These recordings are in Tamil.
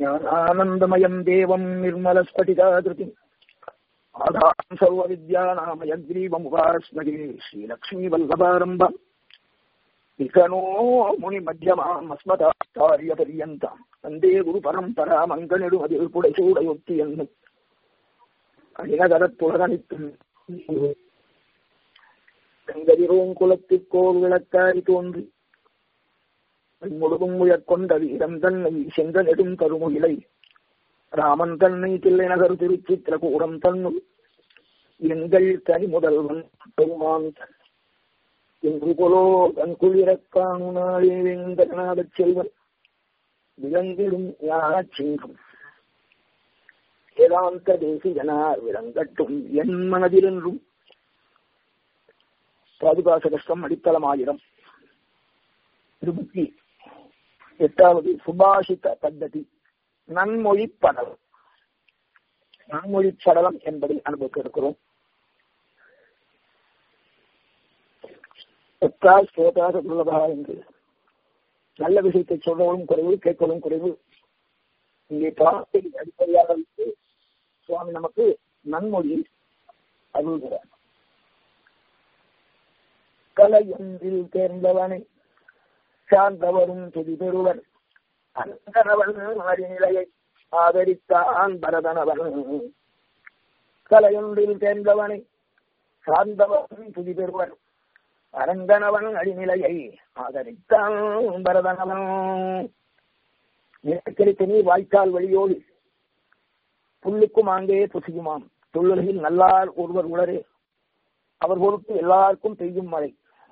ज्ञानानन्दमयम् देवम् निर्मलस्फटिकाकृतिम् आधारम् सर्वविद्यानामयग्रीवमुपास्महे श्रीलक्ष्मीवल्लभारम्भम् विकनो मुनिमध्यमाम् अस्मदाचार्यपर्यन्तम् वन्दे गुरुपरम्परामङ्गनिडुमदिपुडैसूडयुक्तियन्नु அணிநகரத்துலகனித்தும் கங்கதிரோங்குலத்திற்கோர் விளக்காய் தோன்றி முழுதும் முயற்கொண்ட வீரம் தன்னை செங்க நெடும் கருமுகிலை ராமன் தன்னை தில்லை நகர் திருச்சித்திரகூடம் தன்னுள் எங்கள் தனி முதல்வன் பெருமான் தன் என்று கொலோ தன் குளிரக் காணுனாளே வெங்கடநாதச் செல்வன் விளங்கிடும் ஞானச் சிங்கம் வேதாந்த தேசிகனார் விளங்கட்டும் என் மனதிலென்றும் பாதுகாச கஷ்டம் அடித்தளமாயிரம் இருபத்தி எட்டாவது சுபாஷித பத்ததி நன்மொழி படலம் நன்மொழி படலம் என்பதை அனுபவிக்க இருக்கிறோம் எத்தா ஸ்ரோதாக துர்லபா என்று நல்ல விஷயத்தை சொல்றவளும் குறைவு கேட்பதும் குறைவு இங்கே பாடத்தை அடிப்படையாக வைத்து சுவாமி நமக்கு நன்மொழி அருள்கிறார் கலையொன்றில் தேர்ந்தவனை சார்ந்தவரும் துதி பெறுவர் அந்தனவன் அறிநிலையை ஆதரித்தான் பரதனவன் கலையொன்றில் தேர்ந்தவனை சார்ந்தவன் துதி பெறுவர் அரங்கனவன் அடிநிலையை ஆதரித்தான் பரதனவன் நிலக்கரித்த நீர் வாய்க்கால் வழியோடு புல்லுக்கும் ஆங்கே புசியுமாம் தொழில்களில் நல்லார் ஒருவர் உளரே அவர் பொறுத்து எல்லாருக்கும் பெய்யும் மழை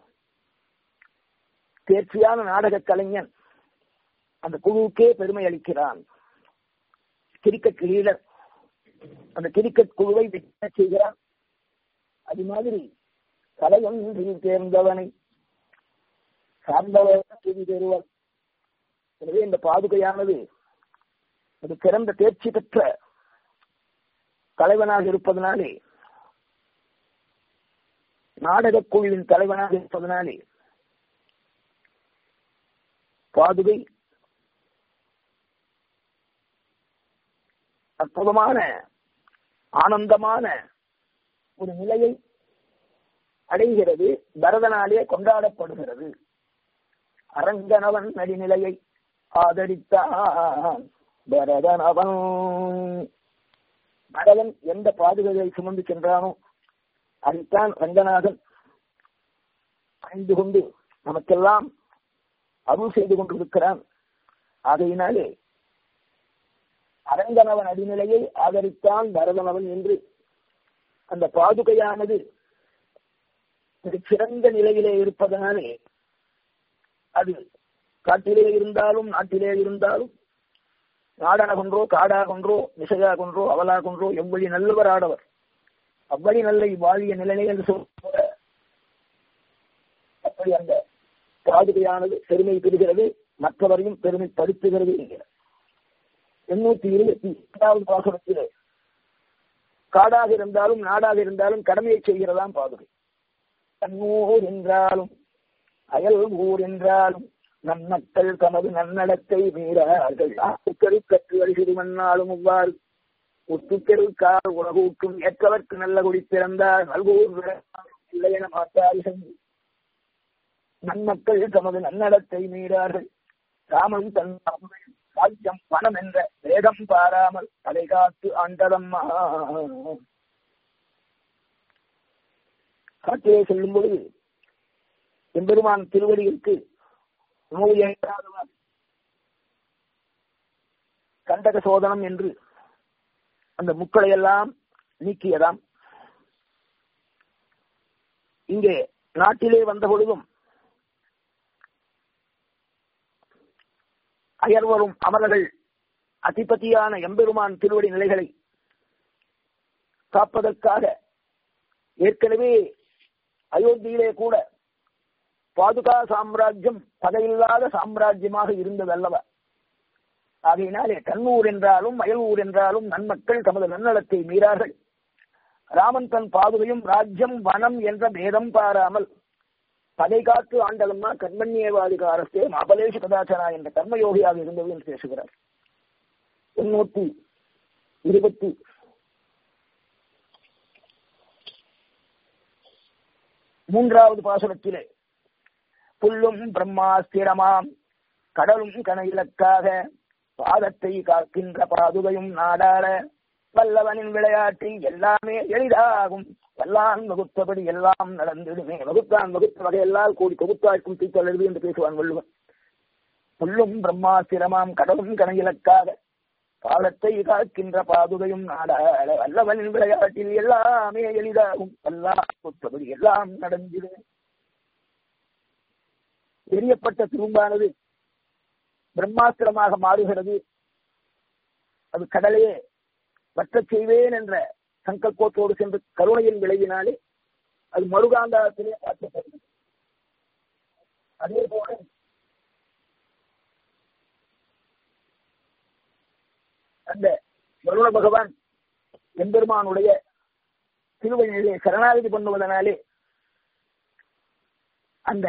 தேர்ச்சியான நாடக கலைஞன் அந்த குழுவுக்கே பெருமை அளிக்கிறான் கிரிக்கெட் லீடர் அந்த கிரிக்கெட் குழுவை வெற்றி செய்கிறான் அது மாதிரி கலையொன்றில் தேர்ந்தவனை சார்ந்தவர் செய்தி பெறுவர் எனவே இந்த பாதுகையானது அது சிறந்த தேர்ச்சி பெற்ற தலைவனாக இருப்பதனாலே நாடகக் குழுவின் தலைவனாக இருப்பதனாலே பாதுகை அற்புதமான ஆனந்தமான ஒரு நிலையை அடைகிறது பரதனாலே கொண்டாடப்படுகிறது அரங்கனவன் நடிநிலையை ஆதரித்தான் பரதனவன் பரதன் எந்த பாதுகையை சுமந்து சென்றானோ அதைத்தான் ரங்கநாதன் அணிந்து கொண்டு நமக்கெல்லாம் அருள் செய்து கொண்டிருக்கிறான் ஆகையினாலே அரங்கனவன் அடிநிலையை ஆதரித்தான் பரதனவன் என்று அந்த பாதுகையானது சிறந்த நிலையிலே இருப்பதனாலே அது காட்டிலே இருந்தாலும் நாட்டிலே இருந்தாலும் நாடாகொன்றோ காடாகொன்றோ மிசையாகொன்றோ அவலாகொன்றோ எவ்வழி நல்லவர் ஆடவர் அவ்வழி நல்ல வாழிய நிலையை என்று சொல்ல அப்படி அந்த பாதுகையானது பெருமை பெறுகிறது மற்றவரையும் பெருமைப்படுத்துகிறது என்கிற எண்ணூத்தி இருபத்தி எட்டாவது பாசனத்திலே காடாக இருந்தாலும் நாடாக இருந்தாலும் கடமையை செய்கிறதாம் பாதுகை தன்னூர் என்றாலும் அயல் ஊர் என்றாலும் நம் மக்கள் தமது நன்னடத்தை மீறார்கள் ஆத்துக்கள் கற்று அழிசிறு மண்ணாலும் இவ்வாறு ஒத்துக்கெருக்கார் உலகூக்கும் ஏற்றவர்க்கு நல்ல குடி பிறந்தார் நல்கூர் இல்லை என மாட்டார் சென்று நன்மக்கள் தமது நன்னடத்தை மீறார்கள் ராமன் தன் ராஜ்யம் பணம் என்ற வேதம் பாராமல் தலை காத்து ஆண்டதம்மா காட்டிலே செல்லும் பொழுது எம்பெருமான் திருவடிகளுக்கு நோய் கண்டக சோதனம் என்று அந்த முக்களை எல்லாம் நீக்கியதாம் இங்கே நாட்டிலே வந்த பொழுதும் அயர்வரும் அமரர்கள் அதிபதியான எம்பெருமான் திருவடி நிலைகளை காப்பதற்காக ஏற்கனவே அயோத்தியிலே கூட பாதுகா சாம்ராஜ்யம் பகையில்லாத சாம்ராஜ்யமாக இருந்தது அல்லவா ஆகையினாலே கண்ணூர் என்றாலும் அயலூர் என்றாலும் நன்மக்கள் தமது நன்னலத்தை மீறார்கள் ராமன் தன் பாதுகையும் ராஜ்யம் வனம் என்ற பேதம் பாராமல் பகை காத்து ஆண்டலம்மா கர்மண்யேவாதிகாரத்தே மாபலேஷ கதாச்சனா என்ற கர்மயோகியாக இருந்தது என்று பேசுகிறார் எண்ணூத்தி இருபத்தி மூன்றாவது பாசுரத்திலே புல்லும் பிரம்மாஸ்திரமாம் கடலும் கனையிலக்காக பாதத்தை காக்கின்ற பாதுகையும் நாடாள வல்லவனின் விளையாட்டில் எல்லாமே எளிதாகும் வல்லான் வகுத்தபடி எல்லாம் நடந்திடுமே வகுத்தான் வகுத்த வகையெல்லாம் கூடி தொகுத்தாய்க்கும் தீத்தொழு என்று பேசுவான் வள்ளுவன் புல்லும் பிரம்மாஸ்திரமாம் கடலும் கனையிலக்காக பாதத்தை காக்கின்ற பாதுகையும் நாடாள வல்லவனின் விளையாட்டில் எல்லாமே எளிதாகும் வல்லான் வகுத்தபடி எல்லாம் நடந்திடுமே எரியப்பட்ட துரும்பானது பிரம்மாஸ்திரமாக மாறுகிறது அது கடலையே வற்றச் செய்வேன் என்ற சங்கல்பத்தோடு சென்று கருணையின் விளைவினாலே அது மறுகாந்தாரத்திலே பார்க்கப்படுகிறது அதே போல அந்த வருண பகவான் எம்பெருமானுடைய திருவழியிலே சரணாகதி பண்ணுவதனாலே அந்த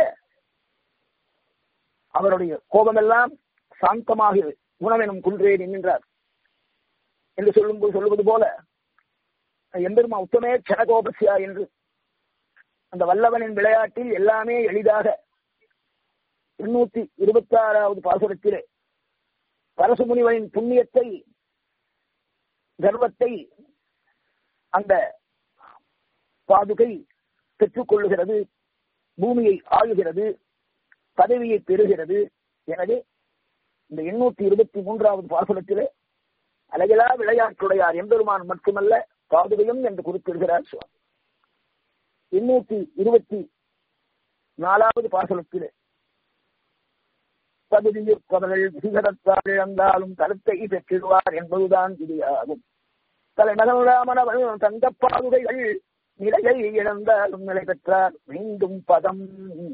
அவருடைய கோபமெல்லாம் சாந்தமாக குணமெனும் குன்றே நின்றார் என்று சொல்லும்போது சொல்லுவது போல எம்பெருமா உத்தமே கனகோபசியா என்று அந்த வல்லவனின் விளையாட்டில் எல்லாமே எளிதாக எண்ணூத்தி இருபத்தி ஆறாவது பாசுரத்திலே பரசுமுனிவனின் புண்ணியத்தை கர்வத்தை அந்த பாதுகை பெற்றுக் கொள்ளுகிறது பூமியை ஆளுகிறது பதவியை பெறுகிறது எனவே இந்த எண்ணூத்தி இருபத்தி மூன்றாவது பாசுரத்திலே அழகிலா விளையாட்டுடையார் எம்பெருமான் மட்டுமல்ல பாதுகையும் என்று குறிப்பிடுகிறார் சுவாமி எண்ணூத்தி இருபத்தி நாலாவது பாசுரத்திலே பகுதியுற்பவர்கள் விசிகரத்தால் இழந்தாலும் கருத்தை பெற்றிடுவார் என்பதுதான் விதியாகும் தலைமகன் ராமனவன் தந்த பாதுகைகள் நிலையை இழந்தாலும் நிலை பெற்றார் மீண்டும் பதம்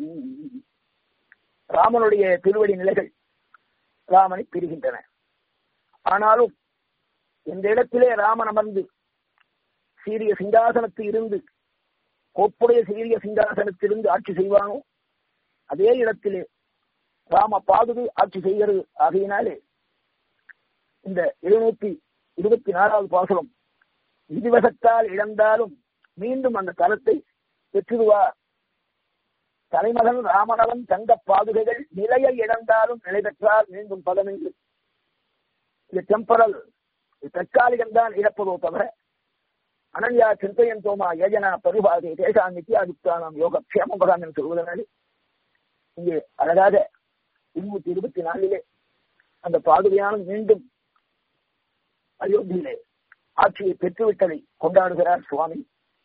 ராமனுடைய திருவடி நிலைகள் ராமனை பிரிகின்றன ஆனாலும் இந்த இடத்திலே ராமன் அமர்ந்து சீரிய சிங்காசனத்தில் இருந்து கோப்புடைய சீரிய சிங்காசனத்திலிருந்து ஆட்சி செய்வானோ அதே இடத்திலே ராம பாதுகை ஆட்சி செய்கிறது ஆகையினாலே இந்த எழுநூத்தி இருபத்தி நாலாவது பாசனம் விதிவசத்தால் இழந்தாலும் மீண்டும் அந்த தரத்தை பெற்றுடுவார் தலைமகன் ராமனவன் தங்க பாதுகைகள் நிலையை இழந்தாலும் நிலை பெற்றால் மீண்டும் பதம் என்று இது டெம்பரல் தற்காலிகம் தான் இழப்பதோ தவிர அனன்யா சிந்தையன் தோமா யோஜனா பரிபாதை தேசாம் நித்தியாதித்தானாம் யோக க்ஷேமபகாம் என்று சொல்வதனாலே இங்கே அழகாக இருநூத்தி இருபத்தி நாலிலே அந்த பாதுகையான மீண்டும் அயோத்தியிலே ஆட்சியை பெற்றுவிட்டதை கொண்டாடுகிறார் சுவாமி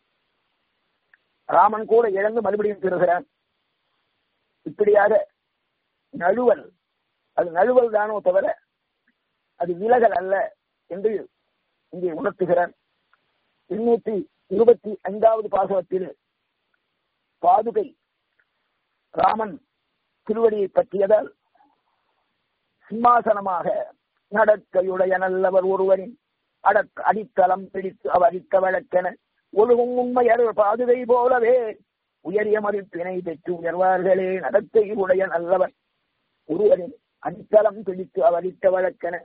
ராமன் கூட இழந்து மறுபடியும் பெறுகிறான் இப்படியாக நழுவல் அது நழுவல் தானோ தவிர அது விலகல் அல்ல என்று இங்கே உணர்த்துகிறார் எண்ணூத்தி இருபத்தி ஐந்தாவது பாசனத்தில் பாதுகை ராமன் திருவடியை பற்றியதால் சிம்மாசனமாக நடக்கையுடைய நல்லவர் ஒருவரின் அடக் அடித்தளம் பிடித்து அவரித்த வழக்கென ஒழுகும் உண்மை அருள் பாதுகை போலவே உயரிய மதிப்பினை பெற்று உயர்வார்களே நடத்தை உடைய நல்லவர் ஒருவரின் அடித்தளம் பிடித்து அவரித்த வழக்கென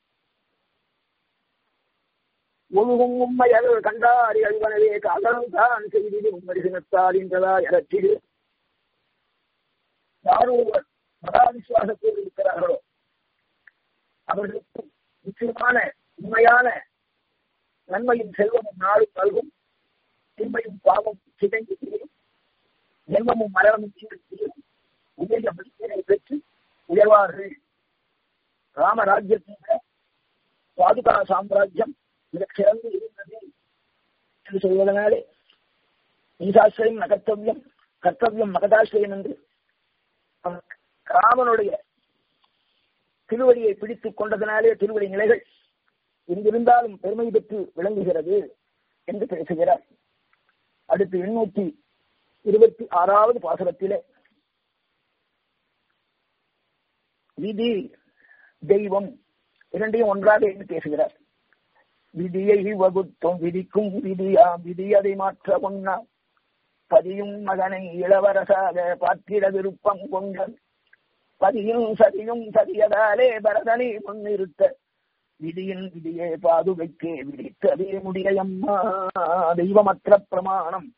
ஒழுகும் உண்மை அருள் கண்டாரி அழுவனவே காதலும் தான் செய்திடு உம்மரிசினத்தால் என்றதா இறச்சிடு யார் ஒருவர் மகாவிசுவாசத்தோடு இருக்கிறார்களோ அவர்களுக்கு நிச்சயமான உண்மையான நன்மையும் செல்வமும் நாளும் நல்கும் தீமையும் பாவம் சிதைந்து தீரும் ஜென்மமும் மரணமும் தீரும் உயரிய மதிப்பினை பெற்று உயர்வார்கள் ராமராஜ்யத்தின் பாதுகா சாம்ராஜ்யம் மிகச் சிறந்து இருந்தது என்று சொல்வதனாலே ஈசாசிரியம் நகர்த்தவியம் கர்த்தவியம் மகதாசிரியம் என்று ராமனுடைய திருவடியை பிடித்துக் கொண்டதனாலே திருவடி நிலைகள் எங்கிருந்தாலும் பெருமை பெற்று விளங்குகிறது என்று பேசுகிறார் அடுத்து எண்ணூத்தி இருபத்தி ஆறாவது பாசனத்திலே விதி தெய்வம் இரண்டையும் ஒன்றாக என்று பேசுகிறார் விதியை வகுத்தும் விதிக்கும் விதியா விதி அதை மாற்ற ஒன்னா பதியும் மகனை இளவரசாக பார்த்திட விருப்பம் கொண்ட பதியும் சதியும் சதியதாலே பரதனை முன்னிறுத்த விதியின் விதியே பாதுகைக்கே விதித்து அதே முடியம்மா தெய்வமற்ற பிரமாணம்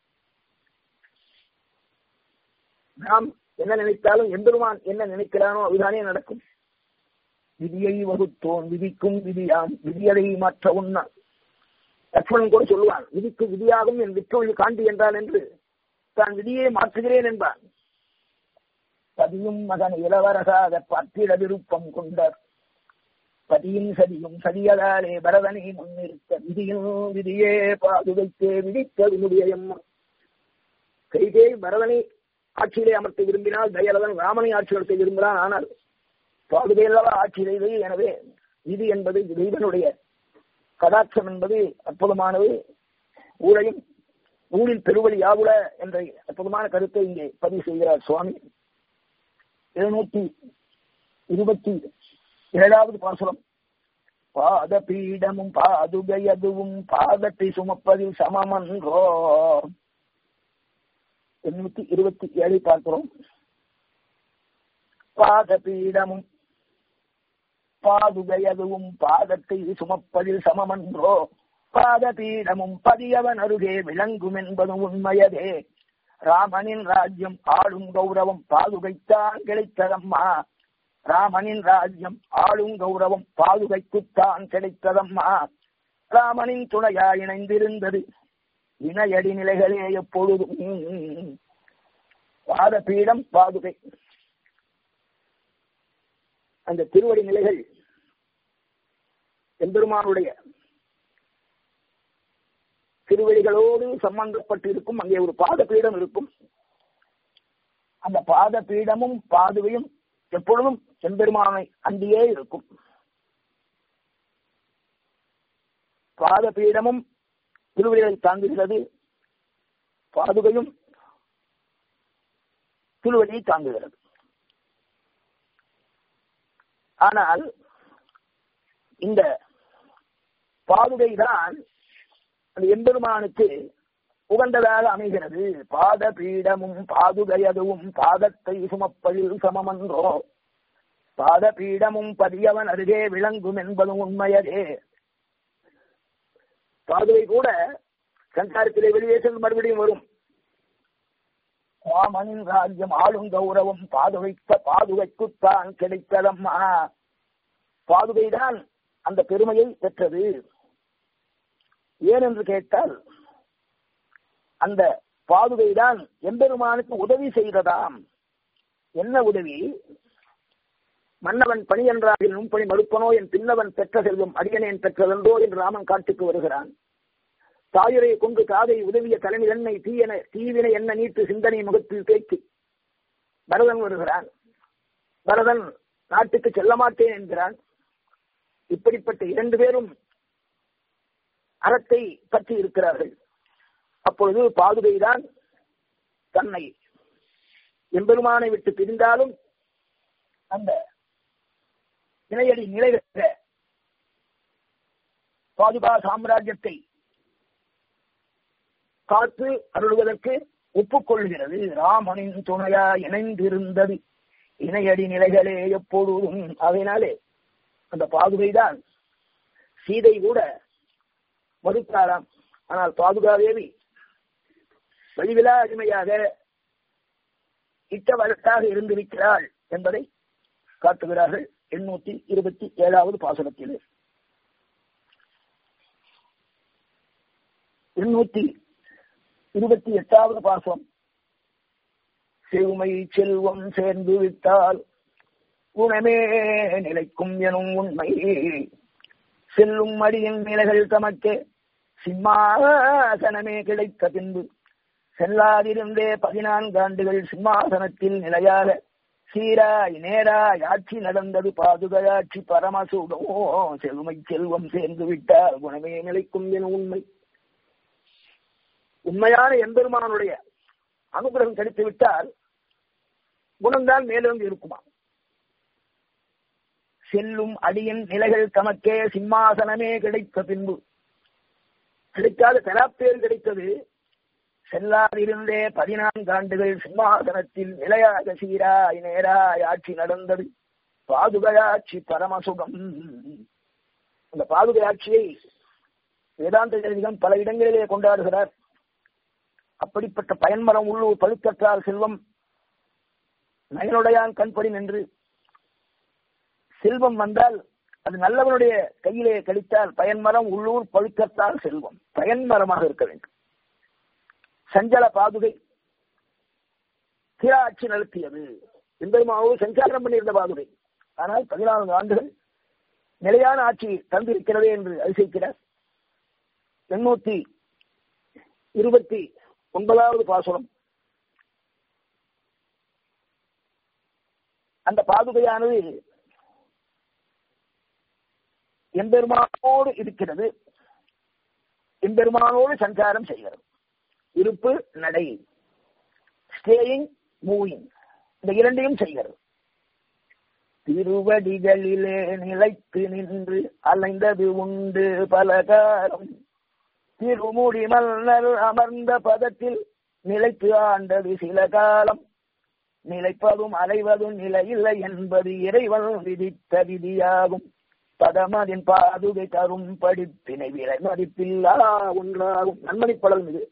நாம் என்ன நினைத்தாலும் எம்பெருமான் என்ன நினைக்கிறானோ அதுதானே நடக்கும் விதியை வகுத்தோன் விதிக்கும் விதியாம் விதியதை மாற்ற உண்ணா லட்சுமணன் கூட சொல்லுவான் விதிக்கு விதியாகும் என் விற்றொழி காண்டி என்றான் என்று தான் விதியை மாற்றுகிறேன் என்பான் பதியும் மகன் இளவரசாக பார்த்திட விருப்பம் கொண்டார் பதியும் சதியும் சதியதாலே பரதனை முன்னிறுத்த விதியும் விதியே பாதுகைத்தே விதித்தது முடியம்மா கைதே பரதனை ஆட்சியிலே அமர்த்த விரும்பினால் தயரதன் ராமனை ஆட்சி நடத்த விரும்பினான் ஆனால் பாதுகையல்லவா ஆட்சி செய்தது எனவே விதி என்பது தெய்வனுடைய கடாட்சம் என்பது அற்புதமானது ஊழையும் ஊரில் பெருவழி யாவுல என்ற அற்புதமான கருத்தை இங்கே பதிவு செய்கிறார் சுவாமி எழுநூத்தி இருபத்தி ஏழாவது பாசுரம் பாத பீடமும் பாதுகையதுவும் பாதத்தை சுமப்பதில் சமமன்றோ எண்ணூத்தி இருபத்தி ஏழை பார்க்கிறோம் பாத பீடமும் பாதுகையதுவும் பாதத்தை சுமப்பதில் சமமன்றோ பாத பீடமும் பதியவன் அருகே விளங்கும் என்பதும் உண்மையதே ராமனின் ராஜ்யம் ஆளும் கௌரவம் பாதுகைத்தான் கிடைத்ததம்மா ராமனின் ராஜ்யம் ஆளும் கௌரவம் பாதுகைக்குத்தான் கிடைத்ததம்மா ராமனின் துணையா இணைந்திருந்தது இணையடி நிலைகளே எப்பொழுதும் பாதபீடம் பாதுகை அந்த திருவடி நிலைகள் எம்பெருமானுடைய திருவடிகளோடு சம்பந்தப்பட்டு இருக்கும் அங்கே ஒரு பாதபீடம் இருக்கும் அந்த பாதபீடமும் பாதுகையும் எப்பொழுதும் எம்பெருமானை அண்டியே இருக்கும் பாதபீடமும் திருவடிகளை தாங்குகிறது பாதுகையும் திருவடியை தாங்குகிறது ஆனால் இந்த பாதுகை தான் அந்த எம்பெருமானுக்கு உகந்ததாக அமைகிறது பாத பீடமும் பாதுகையதுவும் பாதத்தை சுமப்பதில் சமமன்றோ பாத பீடமும் பதியவன் அருகே விளங்கும் என்பதும் உண்மையதே பாதுகை கூட சங்காரத்திலே வெளியே சென்று மறுபடியும் வரும் ராமனின் ராஜ்யம் ஆளும் கௌரவம் பாதுகைத்த பாதுகைக்குத்தான் கிடைத்ததம்மா பாதுகைதான் அந்த பெருமையை பெற்றது ஏன் என்று கேட்டால் அந்த பாதுகைதான் எம்பெருமானுக்கு உதவி செய்ததாம் என்ன உதவி மன்னவன் பணி என்றால் நுண்பணி மறுப்பனோ என் பின்னவன் பெற்ற செல்வம் அடியனேன் பெற்றதென்றோ என்று ராமன் காட்டுக்கு வருகிறான் தாயுரை கொண்டு காதை உதவிய தலைமை எண்ணெய் தீயன தீவினை என்ன நீட்டு சிந்தனை முகத்தில் தேக்கி பரதன் வருகிறான் பரதன் நாட்டுக்கு செல்ல மாட்டேன் என்கிறான் இப்படிப்பட்ட இரண்டு பேரும் அறத்தை பற்றி இருக்கிறார்கள் அப்பொழுது பாதுகைதான் தன்னை எம்பெருமானை விட்டு பிரிந்தாலும் அந்த இணையடி நிலை பெற்ற பாதுகா சாம்ராஜ்யத்தை காத்து அருள்வதற்கு ஒப்புக்கொள்கிறது ராமனின் துணையா இணைந்திருந்தது இணையடி நிலைகளே எப்பொழுதும் அதனாலே அந்த பாதுகைதான் சீதை கூட மறுத்தாராம் ஆனால் பாதுகாதேவி வழிவிலா அடிமையாக இட்ட வழக்காக இருந்திருக்கிறாள் என்பதை காட்டுகிறார்கள் எண்ணூத்தி இருபத்தி ஏழாவது பாசனத்தில் எண்ணூத்தி இருபத்தி எட்டாவது பாசம் செழுமை செல்வம் சேர்ந்து விட்டால் குணமே நிலைக்கும் எனும் உண்மை செல்லும் அடியின் நிலைகள் தமக்கே சிம்மாசனமே கிடைத்த பின்பு செல்லாதிருந்தே பதினான்கு ஆண்டுகள் சிம்மாசனத்தில் நிலையாக சீராய் நேராய் ஆட்சி நடந்தது பாதுகையாட்சி பரமசூடோ செழுமை செல்வம் சேர்ந்து விட்டால் குணமே நிலைக்கும் என உண்மை உண்மையான எம்பெருமானுடைய அனுகிரகம் கிடைத்து விட்டால் குணம்தான் மேலும் இருக்குமா செல்லும் அடியின் நிலைகள் தமக்கே சிம்மாசனமே கிடைத்த பின்பு கிடைக்காத பெறாப்பேர் கிடைத்தது செல்லாதிருந்தே பதினான்கு ஆண்டுகள் சிம்மாசனத்தில் நிலையாக சீராய் நேராய் ஆட்சி நடந்தது பாதுகையாட்சி பரமசுகம் அந்த பாதுகை ஆட்சியை வேதாந்த ஜனதிகம் பல இடங்களிலே கொண்டாடுகிறார் அப்படிப்பட்ட பயன்மரம் உள்ளூர் பழுத்தற்றார் செல்வம் நயனுடையான் கண்படி நின்று செல்வம் வந்தால் அது நல்லவனுடைய கையிலே கழித்தால் பயன்மரம் உள்ளூர் பழுத்தற்றால் செல்வம் பயன்மரமாக இருக்க வேண்டும் சஞ்சல பாதுகை ஆட்சி நடத்தியது எம்பெருமாவோ சஞ்சாரம் பண்ணியிருந்த பாதுகை ஆனால் பதினான்கு ஆண்டுகள் நிலையான ஆட்சி தந்திருக்கிறதே என்று அதிசயிக்கிறார் எண்ணூத்தி இருபத்தி ஒன்பதாவது பாசுரம் அந்த பாதுகையானது எம்பெருமானோடு இருக்கிறது எம்பெருமானோடு சஞ்சாரம் செய்கிறது இருப்பு நடை ஸ்டேயிங் மூவிங் இந்த இரண்டையும் செய்கிறது திருவடிகளிலே நிலைத்து நின்று அலைந்தது உண்டு பலகாரம் திருமுடி மன்னர் அமர்ந்த பதத்தில் நிலைத்து ஆண்டது சில காலம் நிலைப்பதும் அலைவதும் நிலையில்லை என்பது இறைவன் விதித்த விதியாகும் பதமதின் பாதுகை தரும் படிப்பினை விலை மதிப்பில்லா ஒன்றாகும் நன்மணிப்படல் இது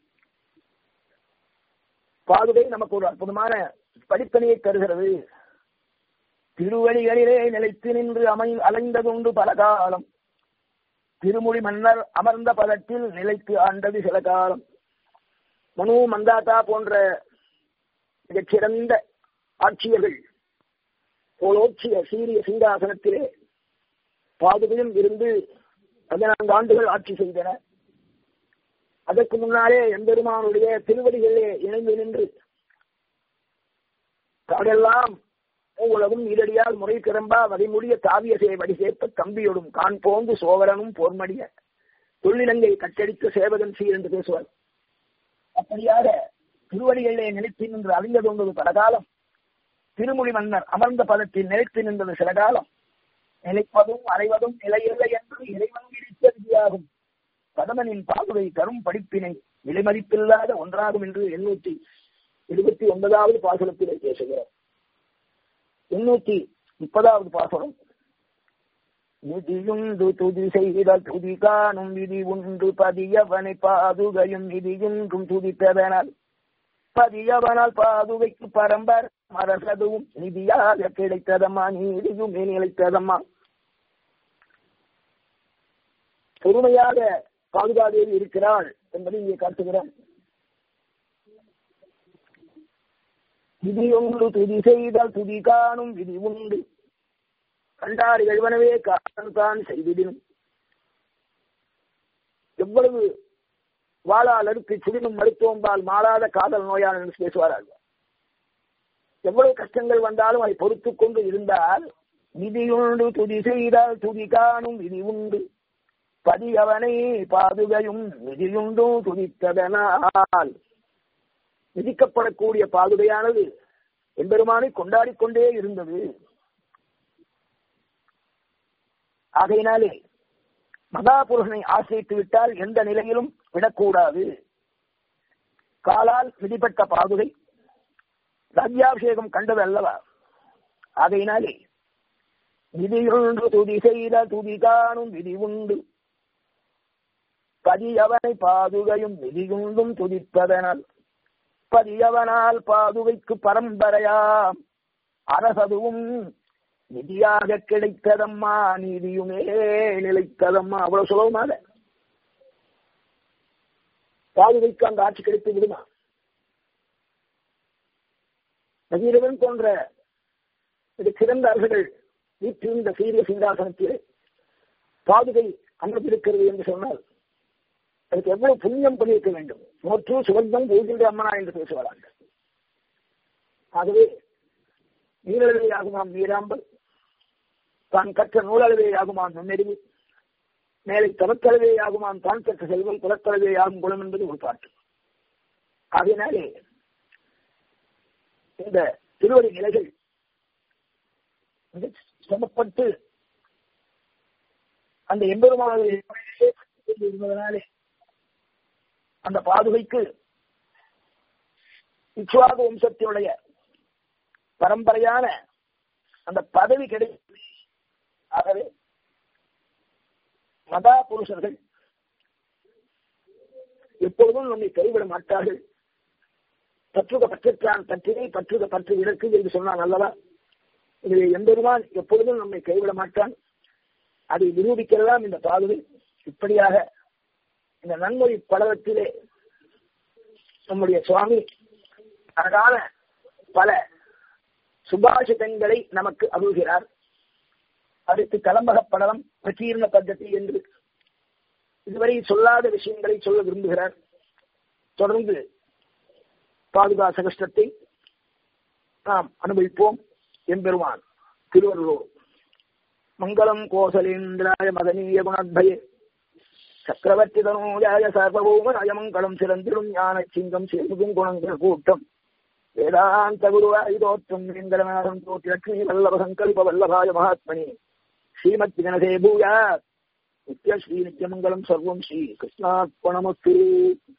பாதுகை நமக்கு ஒரு அற்புதமான படிப்பனையை தருகிறது திருவடிகளிலே நிலைத்து நின்று அமை அலைந்ததுண்டு பல காலம் திருமொழி மன்னர் அமர்ந்த பதத்தில் நிலைத்து ஆண்டது சில காலம் மனு மந்தாத்தா போன்ற மிகச்சிறந்த ஆட்சியர்கள் போலோச்சிய சீரிய சிங்காசனத்திலே பாதுகையும் இருந்து பதினான்கு ஆண்டுகள் ஆட்சி செய்தன அதற்கு முன்னாலே எம்பெருமானுடைய திருவடிகளிலே இணைந்து நின்று காடெல்லாம் உலகும் ஈரடியால் முறை திறம்பா வதைமுடிய தாவிய சேவடி சேர்ப்ப தம்பியோடும் கான் போந்து சோவரனும் போர்மடிய தொழிலங்கை கட்டடித்த சேவகன் சீர் என்று பேசுவார் அப்படியாக திருவடிகளிலே நிலைத்து நின்று அறிந்ததொன்பது பல காலம் திருமொழி மன்னர் அமர்ந்த பதத்தில் நிலைத்து நின்றது சில காலம் நிலைப்பதும் அறைவதும் நிலையில்லை என்று இறைவன் விதித்த விதியாகும் பதமனின் பாதுகை தரும் படிப்பினை விலைமதிப்பில்லாத ஒன்றாகும் என்று எண்ணூற்றி இருபத்தி ஒன்பதாவது பாசுரத்திலே பேசுகிறார் எண்ணூத்தி முப்பதாவது பாசுரம் விதியுண்டு துதி செய்த துதி காணும் விதி உண்டு பதியவனை பாதுகையும் விதியுன்றும் துதித்ததனால் பதியவனால் பாதுகைக்கு பரம்பர் அரசதுவும் நிதியாக கிடைத்ததம்மா நீதியுமே நிலைத்ததம்மா பொறுமையாக பாதுகாதேவி இருக்கிறாள் என்பதை இங்கே காட்டுகிறான் விதி ஒன்று துதி செய்தால் துதி காணும் விதி உண்டு கண்டார் எழுவனவே காணத்தான் செய்திடும் எவ்வளவு வாழால் அடுத்து சுடினும் மருத்துவம்பால் மாறாத காதல் நோயால் என்று பேசுவார்கள் எவ்வளவு கஷ்டங்கள் வந்தாலும் அதை பொறுத்துக் கொண்டு இருந்தால் விதியுண்டு துதி செய்தால் துதி காணும் விதி உண்டு பதியவனை பாதுகையும் விதியுண்டு துதித்ததனால் விதிக்கப்படக்கூடிய பாதுகையானது எம்பெருமானை கொண்டாடிக் கொண்டே இருந்தது ஆகையினாலே மகாபுருஷனை ஆசிரித்து விட்டால் எந்த நிலையிலும் விடக்கூடாது காலால் விதிப்பட்ட பாதுகை ராஜ்யாபிஷேகம் கண்டது அல்லவா ஆகையினாலே விதியுண்டு துதி செய்த துதி காணும் விதி உண்டு பதியவனை பாதுகையும் விதியுண்டும் துதிப்பதனால் பதியவனால் பாதுகைக்கு பரம்பரையாம் அரசதுவும் நிதியாக கிடைத்ததம்மா நீதியுமே நிலைத்ததம்மா அவ்வளவு சுலபமாக பாதுகைக்கு அந்த ஆட்சி கிடைத்து விடுமா நகீரவன் போன்ற மிக சிறந்த அரசுகள் வீற்றிருந்த சீரிய சிங்காசனத்தில் பாதுகை அமர்ந்திருக்கிறது என்று சொன்னால் அதுக்கு எவ்வளவு புண்ணியம் பண்ணியிருக்க வேண்டும் நோற்று சுகந்தம் பூஜின்ற அம்மனா என்று பேசுவார்கள் ஆகவே நீரளவே ஆகுமாம் நீராம்பல் தான் கற்ற நூலளவே ஆகுமாம் நுண்ணறிவு மேலை தவத்தளவே ஆகுமாம் தான் கற்ற செல்வம் குலத்தளவே ஆகும் குணம் என்பது ஒரு பாட்டு ஆகையினாலே இந்த திருவடி நிலைகள் மிக சிரமப்பட்டு அந்த எம்பெருமானது இருந்ததனாலே அந்த பாதுகைக்கு இச்சுவாக வம்சத்தினுடைய பரம்பரையான அந்த பதவி கிடை ஆகவே மதா புருஷர்கள் எப்பொழுதும் நம்மை கைவிட மாட்டார்கள் பற்றுக பற்றற்றான் பற்றினை பற்றுக பற்று இலக்கு என்று சொன்னான் அல்லவா இதிலே எம்பெருமான் எப்பொழுதும் நம்மை கைவிட மாட்டான் அதை நிரூபிக்கிறதாம் இந்த பாதுகை இப்படியாக இந்த நன்மொழி படலத்திலே நம்முடைய சுவாமி அழகான பல சுபாஷிதங்களை நமக்கு அருள்கிறார் அடுத்து கலம்பக படலம் பிரகீர்ண பద్ధதி என்று இதுவரை சொல்லாத விஷயங்களை சொல்ல விரும்புகிறார் தொடர்ந்து பாதுகா சகஷ்டத்தை நாம் அனுபவிப்போம் எம்பெருமான் திருவள்ளூர் மங்களம் கோசலேந்திராய மதனீய குணத்பயே சக்கரவர்த்தி தனோஜாய சர்வபௌம நயமங்கலம் சிறந்திடும் ஞான சிங்கம் சேர்முகும் குணங்கள் கூட்டம் வேதாந்த குருவாய் தோற்றம் வேங்கடநாதம் தோற்றி லட்சுமி வல்லப சங்கல்ப வல்லபாய மகாத்மனி ஸ்ரீமத் கணசே பூயா நித்ய ஸ்ரீ நித்யமங்கலம் சர்வம் ஸ்ரீ கிருஷ்ணார்ப்பணமஸ்து